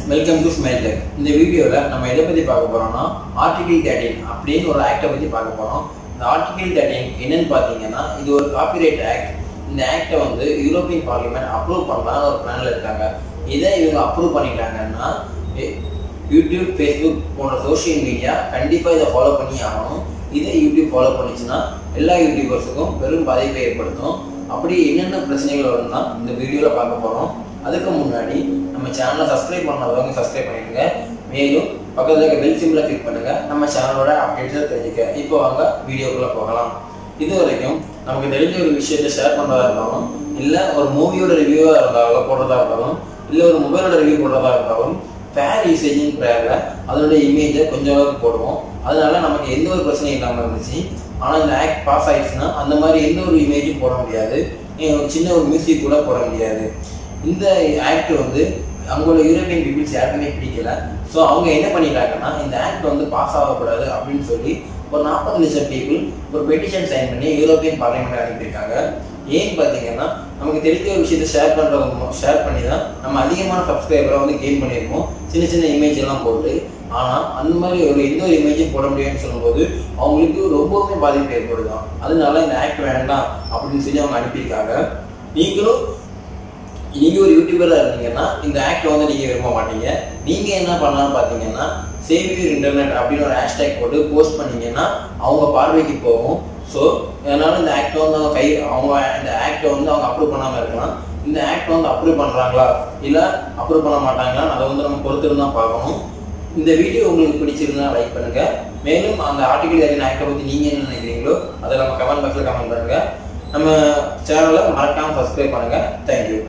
welcome to smile tech இந்த வீடியோவில் நம்ம எதை பற்றி பார்க்க போகிறோம்னா ஆர்டிகிள் தேர்ட்டின் அப்படின்னு ஒரு ஆக்டை பற்றி பார்க்க போகிறோம் இந்த ஆர்டிகிள் தேர்ட்டின் என்னன்னு பார்த்தீங்கன்னா இது ஒரு காப்பிரைட் ஆக்ட் இந்த ஆக்டை வந்து யூரோப்பியன் பார்லிமெண்ட் அப்ரூவ் பண்ணலாம் ஒரு பிளானில் இருக்காங்க இதை இவங்க அப்ரூவ் பண்ணிட்டாங்கன்னா எ- யூடியூப் ஃபேஸ்புக் போன்ற சோஷியல் மீடியா கண்டிப்பாக இதை ஃபாலோ பண்ணி ஆகணும் இதை யூடியூப் ஃபாலோ பண்ணிச்சுன்னா எல்லா யூடியூபர்ஸுக்கும் பெரும் பாதிப்பை ஏற்படுத்தும் அப்படி என்னென்ன பிரச்சனைகள் வரும்னா இந்த வீடியோவில் பார்க்க போகிறோம் அதுக்கு முன்னாடி நம்ம சேனலை சப்ஸ்கிரைப் பண்ணாதவங்க சப்ஸ்கிரைப் பண்ணிடுங்க மேலும் பக்கத்தில் இருக்க பெல் சிம்பிளை கிளிக் பண்ணுங்க நம்ம சேனலோட அப்டேட்ஸை தெரிஞ்சுக்க இப்போ வாங்க வீடியோக்குள்ளே போகலாம் இது வரைக்கும் நமக்கு தெரிஞ்ச ஒரு விஷயத்தை ஷேர் பண்ணுறதா இருந்தாலும் இல்லை ஒரு மூவியோட ரிவ்யூவாக இருந்தாலும் போடுறதா இருந்தாலும் இல்லை ஒரு மொபைலோட ரிவ்யூ போடுறதா இருந்தாலும் ஃபேர் யூசேஜின் ப்ரேயரில் அதோட இமேஜை கொஞ்சம் அளவுக்கு போடுவோம் அதனால நமக்கு எந்த ஒரு பிரச்சனையும் இல்லாமல் இருந்துச்சு ஆனால் இந்த ஆக்ட் பாஸ் ஆயிடுச்சுன்னா அந்த மாதிரி எந்த ஒரு இமேஜும் போட முடியாது ஏன் ஒரு சின்ன ஒரு மியூசிக் கூட போட முடியாது இந்த ஆக்ட் வந்து அவங்களோட யூரோப்பியன் பீப்புள்ஸ் யாருக்குமே பிடிக்கல ஸோ அவங்க என்ன பண்ணிட்டாங்கன்னா இந்த ஆக்ட் வந்து பாஸ் ஆகக்கூடாது அப்படின்னு சொல்லி ஒரு நாற்பது லட்சம் பீப்புள் ஒரு பெட்டிஷன் சைன் பண்ணி யூரோப்பியன் பார்லிமெண்ட் அனுப்பியிருக்காங்க ஏன்னு பார்த்தீங்கன்னா நமக்கு தெரிஞ்ச ஒரு விஷயத்தை ஷேர் பண்ணுறது ஷேர் பண்ணி தான் நம்ம அதிகமான சப்ஸ்கிரைபரை வந்து கெயின் பண்ணியிருக்கோம் சின்ன சின்ன இமேஜ் எல்லாம் போட்டு ஆனால் அந்த மாதிரி ஒரு எந்த ஒரு இமேஜும் போட முடியாதுன்னு சொல்லும்போது அவங்களுக்கு ரொம்பவுமே பாதிப்பு ஏற்படுதான் அதனால இந்த ஆக்ட் வேண்டாம் அப்படின்னு சொல்லி அவங்க அனுப்பியிருக்காங்க நீங்களும் நீங்கள் ஒரு யூடியூபராக இருந்தீங்கன்னா இந்த ஆக்ட் வந்து நீங்கள் விரும்ப மாட்டீங்க நீங்கள் என்ன பண்ணலாம்னு பார்த்தீங்கன்னா சேவ் யூர் இன்டர்நெட் அப்படின்னு ஒரு ஹேஷ்டேக் போட்டு போஸ்ட் பண்ணீங்கன்னா அவங்க பார்வைக்கு போகும் ஸோ அதனால இந்த ஆக்ட் வந்து அவங்க கை அவங்க இந்த ஆக்டை வந்து அவங்க அப்ரூவ் பண்ணாமல் இருக்கலாம் இந்த ஆக்ட் வந்து அப்ரூவ் பண்ணுறாங்களா இல்லை அப்ரூவ் பண்ண மாட்டாங்களா அதை வந்து நம்ம பொறுத்து தான் பார்க்கணும் இந்த வீடியோ உங்களுக்கு பிடிச்சிருந்தா லைக் பண்ணுங்க மேலும் அந்த ஆர்டிகல் ஏரின் ஆக்டை பற்றி நீங்கள் என்ன நினைக்கிறீங்களோ அதை நம்ம கமெண்ட் பாக்ஸில் கமெண்ட் பண்ணுங்க நம்ம சேனலை மறக்காமல் சப்ஸ்கிரைப் பண்ணுங்க தேங்க்யூ